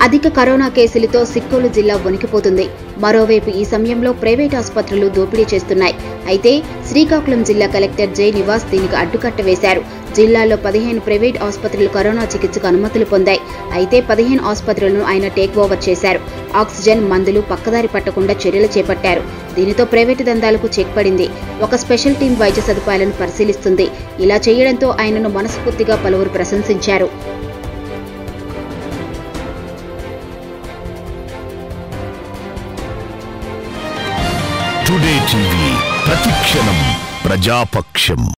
అధిక కరోనా కేసులతో సిక్కోలు జిల్లా వణికిపోతుంది మరోవైపు ఈ సమయంలో ప్రైవేట్ ఆసుపత్రులు దోపిడీ చేస్తున్నాయి అయితే శ్రీకాకుళం జిల్లా కలెక్టర్ జై నివాస్ దీనికి అడ్డుకట్ట వేశారు జిల్లాలో పదిహేను ప్రైవేట్ ఆసుపత్రులు కరోనా చికిత్సకు అనుమతులు పొందాయి అయితే పదిహేను ఆసుపత్రులను ఆయన టేక్ ఓవర్ చేశారు ఆక్సిజన్ మందులు పక్కదారి పట్టకుండా చర్యలు చేపట్టారు దీనితో ప్రైవేటు దందాలకు చెక్ పడింది ఒక స్పెషల్ టీం వైద్య సదుపాయాలను పరిశీలిస్తుంది ఇలా చేయడంతో ఆయనను మనస్ఫూర్తిగా పలువురు ప్రశంసించారు టుడే టీవీ ప్రతిక్షణం ప్రజాపక్షం